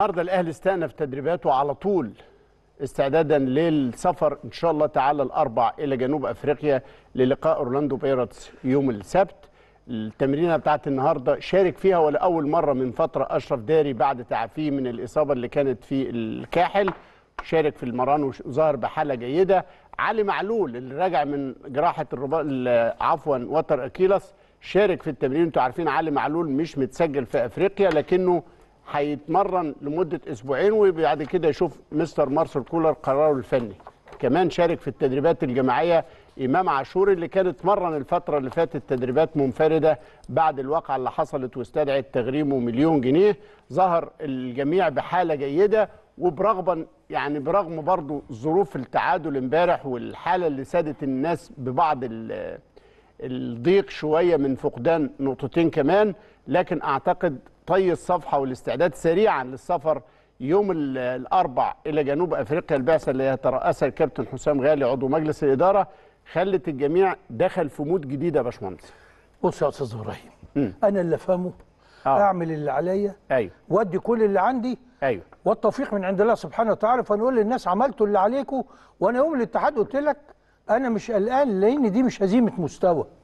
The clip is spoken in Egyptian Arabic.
النهارده الاهلي استأنف تدريباته على طول استعدادا للسفر ان شاء الله تعالى الاربع الى جنوب افريقيا للقاء اورلاندو بايرتس يوم السبت التمرينه بتاعت النهارده شارك فيها ولاول مره من فتره اشرف داري بعد تعافيه من الاصابه اللي كانت في الكاحل شارك في المران وظهر بحاله جيده علي معلول اللي راجع من جراحه الرباط عفوا وتر اكيلس شارك في التمرين انتوا عارفين علي معلول مش متسجل في افريقيا لكنه هيتمرن لمده اسبوعين وبعد كده يشوف مستر مارسيل كولر قراره الفني كمان شارك في التدريبات الجماعيه امام عاشور اللي كان اتمرن الفتره اللي فاتت تدريبات منفرده بعد الواقعه اللي حصلت واستدعت تغريمه مليون جنيه ظهر الجميع بحاله جيده وبرغبا يعني برغم برضو ظروف التعادل امبارح والحاله اللي سادت الناس ببعض الضيق شويه من فقدان نقطتين كمان لكن اعتقد طي الصفحه والاستعداد سريعا للسفر يوم الاربع الى جنوب افريقيا البعثه اللي يترأسها الكابتن حسام غالي عضو مجلس الاداره خلت الجميع دخل في مود جديد يا باشمهندس بص يا استاذ ابراهيم انا اللي افهمه آه. اعمل اللي عليا ايوه وادي كل اللي عندي ايوه والتوفيق من عند الله سبحانه وتعالى فنقول للناس عملتوا اللي عليكم وانا يوم الاتحاد قلت لك انا مش قلقان لان دي مش هزيمه مستوى